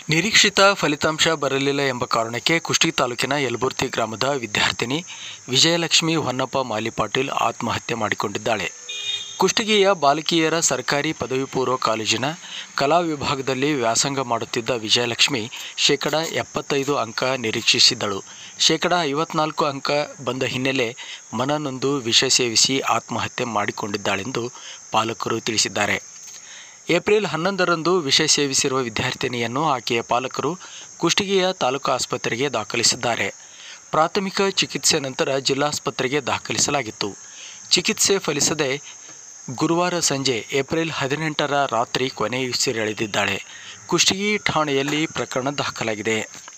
ನಿರೀಕ್ಷಿತ ಫಲಿತಾಂಶ ಬರಲಿಲ್ಲ ಎಂಬ ಕಾರಣಕ್ಕೆ ಕುಷ್ಟಗಿ ತಾಲೂಕಿನ ಯಲಬುರ್ತಿ ಗ್ರಾಮದ ವಿದ್ಯಾರ್ಥಿನಿ ವಿಜಯಲಕ್ಷ್ಮಿ ಹೊನ್ನಪ್ಪ ಮಾಲಿಪಾಟೀಲ್ ಆತ್ಮಹತ್ಯೆ ಮಾಡಿಕೊಂಡಿದ್ದಾಳೆ ಕುಷ್ಟಗಿಯ ಬಾಲಕಿಯರ ಸರ್ಕಾರಿ ಪದವಿ ಪೂರ್ವ ಕಾಲೇಜಿನ ಕಲಾ ವಿಭಾಗದಲ್ಲಿ ವ್ಯಾಸಂಗ ಮಾಡುತ್ತಿದ್ದ ವಿಜಯಲಕ್ಷ್ಮಿ ಶೇಕಡ ಎಪ್ಪತ್ತೈದು ಅಂಕ ನಿರೀಕ್ಷಿಸಿದ್ದಳು ಶೇಕಡ ಐವತ್ನಾಲ್ಕು ಅಂಕ ಬಂದ ಹಿನ್ನೆಲೆ ಮನನೊಂದು ವಿಷ ಸೇವಿಸಿ ಆತ್ಮಹತ್ಯೆ ಮಾಡಿಕೊಂಡಿದ್ದಾಳೆಂದು ಪಾಲಕರು ತಿಳಿಸಿದ್ದಾರೆ ಏಪ್ರಿಲ್ ಹನ್ನೊಂದರಂದು ವಿಷ ಸೇವಿಸಿರುವ ವಿದ್ಯಾರ್ಥಿನಿಯನ್ನು ಆಕೆಯ ಪಾಲಕರು ಕುಷ್ಟಗಿಯ ತಾಲೂಕು ಆಸ್ಪತ್ರೆಗೆ ದಾಖಲಿಸಿದ್ದಾರೆ ಪ್ರಾಥಮಿಕ ಚಿಕಿತ್ಸೆ ನಂತರ ಜಿಲ್ಲಾಸ್ಪತ್ರೆಗೆ ದಾಖಲಿಸಲಾಗಿತ್ತು ಚಿಕಿತ್ಸೆ ಫಲಿಸದೆ ಗುರುವಾರ ಸಂಜೆ ಏಪ್ರಿಲ್ ಹದಿನೆಂಟರ ರಾತ್ರಿ ಕೊನೆಯುಸಿರೆಳೆದಿದ್ದಾಳೆ ಕುಷ್ಟಗಿ ಠಾಣೆಯಲ್ಲಿ ಪ್ರಕರಣ ದಾಖಲಾಗಿದೆ